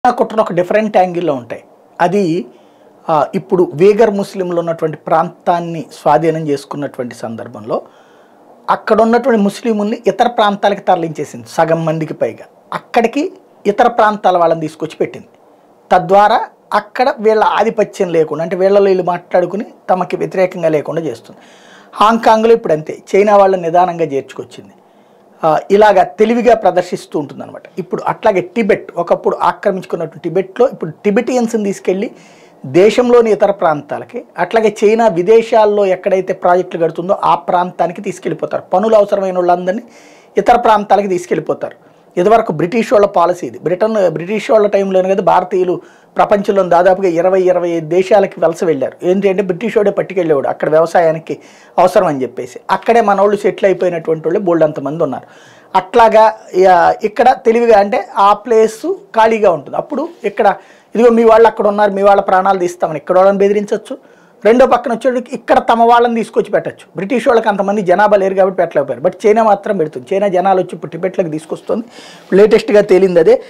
కుట్రను ఒక డిఫరెంట్ యాంగిల్లో ఉంటాయి అది ఆ, ఇప్పుడు వేగర్ ముస్లింలు ఉన్నటువంటి ప్రాంతాన్ని స్వాధీనం చేసుకున్నటువంటి సందర్భంలో అక్కడ ఉన్నటువంటి ముస్లింల్ని ఇతర ప్రాంతాలకు తరలించేసింది సగం మందికి పైగా అక్కడికి ఇతర ప్రాంతాల వాళ్ళని తీసుకొచ్చి పెట్టింది తద్వారా అక్కడ వీళ్ళ ఆధిపత్యం లేకుండా అంటే వీళ్ళలో వీళ్ళు మాట్లాడుకుని తమకి వ్యతిరేకంగా లేకుండా చేస్తుంది హాంకాంగ్లో ఇప్పుడు అంతే చైనా వాళ్ళని నిదానంగా చేర్చుకొచ్చింది ఆ, ఇలాగా తెలివిగా ప్రదర్శిస్తూ ఉంటుంది అనమాట ఇప్పుడు అట్లాగే టిబెట్ ఒకప్పుడు ఆక్రమించుకున్నటువంటి టిబెట్లో ఇప్పుడు టిబెటియన్స్ని తీసుకెళ్ళి దేశంలోని ఇతర ప్రాంతాలకి అట్లాగే చైనా విదేశాల్లో ఎక్కడైతే ప్రాజెక్టులు కడుతుందో ఆ ప్రాంతానికి తీసుకెళ్ళిపోతారు పనులు అవసరమైన వాళ్ళందరినీ ఇతర ప్రాంతాలకి తీసుకెళ్ళిపోతారు ఇదివరకు బ్రిటిష్ వాళ్ళ పాలసీ ఇది బ్రిటన్ బ్రిటిష్ వాళ్ళ టైంలోనే కదా భారతీయులు ప్రపంచంలో దాదాపుగా ఇరవై ఇరవై ఐదు దేశాలకి వలస వెళ్ళారు ఏంటి అంటే బ్రిటిష్ వాడే పట్టుకెళ్ళేవాడు అక్కడ వ్యవసాయానికి అవసరం అని చెప్పేసి అక్కడే మన వాళ్ళు సెటిల్ అయిపోయినటువంటి వాళ్ళు బోల్డ్ అంతమంది ఉన్నారు అట్లాగా ఇక ఇక్కడ తెలివిగా అంటే ఆ ప్లేస్ ఖాళీగా ఉంటుంది అప్పుడు ఇక్కడ ఇదిగో మీ వాళ్ళు అక్కడ ఉన్నారు మీ వాళ్ళ ప్రాణాలు తీస్తామని ఇక్కడ వాళ్ళని బెదిరించవచ్చు రెండో పక్కన వచ్చేటికి ఇక్కడ తమ వాళ్ళని తీసుకొచ్చి పెట్టచ్చు బ్రిటిష్ వాళ్ళకి అంతమంది జనాభా లేరు కాబట్టి పెట్టలేకపోయారు బట్ చైనా మాత్రం పెడుతుంది చైనా జనాలు వచ్చి ఇప్పుడు టిబెట్లకు తీసుకొస్తుంది లేటెస్ట్గా తేలింది అదే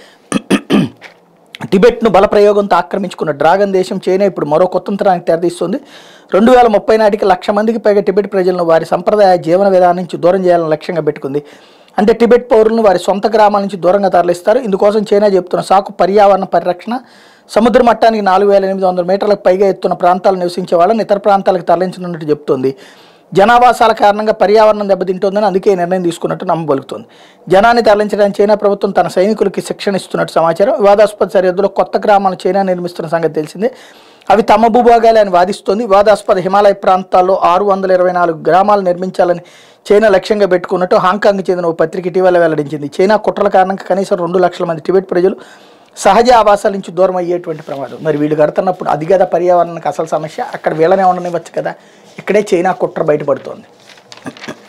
టిబెట్ను బలప్రయోగంతో ఆక్రమించుకున్న డ్రాగన్ దేశం చైనా ఇప్పుడు మరో కొత్తంతరానికి తెరదీస్తుంది రెండు వేల ముప్పై నాటికి లక్ష మందికి పైగా టిబెట్ ప్రజలను వారి సంప్రదాయ జీవన విధానం నుంచి దూరం చేయాలని లక్ష్యంగా పెట్టుకుంది అంటే టిబెట్ పౌరులను వారి సొంత గ్రామాల నుంచి దూరంగా తరలిస్తారు ఇందుకోసం చైనా చెబుతున్న సాకు పర్యావరణ పరిరక్షణ సముద్ర మట్టానికి నాలుగు వేల ఎనిమిది వందల మీటర్లకు పైగా ఎత్తున్న ప్రాంతాలు నివసించే వాళ్ళని ఇతర ప్రాంతాలకు తరలించనున్నట్టు చెబుతోంది జనావాసాల కారణంగా పర్యావరణం దెబ్బతింటోందని అందుకే ఈ నిర్ణయం తీసుకున్నట్టు నమ్మబలుగుతోంది జనాన్ని తరలించడానికి చైనా ప్రభుత్వం తన సైనికులకి శిక్షణ ఇస్తున్నట్టు సమాచారం వివాదాస్పద సరిహద్దులో కొత్త గ్రామాలను చైనా నిర్మిస్తున్న సంగతి తెలిసిందే అవి తమ భూభాగాలే అని వాదిస్తోంది వివాదాస్పద హిమాలయ ప్రాంతాల్లో ఆరు వందల ఇరవై నాలుగు గ్రామాలు నిర్మించాలని చైనా లక్ష్యంగా పెట్టుకున్నట్టు హాంకాంగ్ చెందిన ఓ పత్రిక ఇటీవల వెల్లడించింది చైనా కుట్రల కారణంగా కనీసం రెండు లక్షల మంది టిబెట్ ప్రజలు సహజ ఆవాసాల నుంచి దూరం అయ్యేటువంటి ప్రమాదం మరి వీళ్ళు కడుతున్నప్పుడు అది కదా పర్యావరణానికి అసలు సమస్య అక్కడ వీళ్ళనే ఉండనివ్వచ్చు కదా ఇక్కడే చైనా కుట్ర బయటపడుతోంది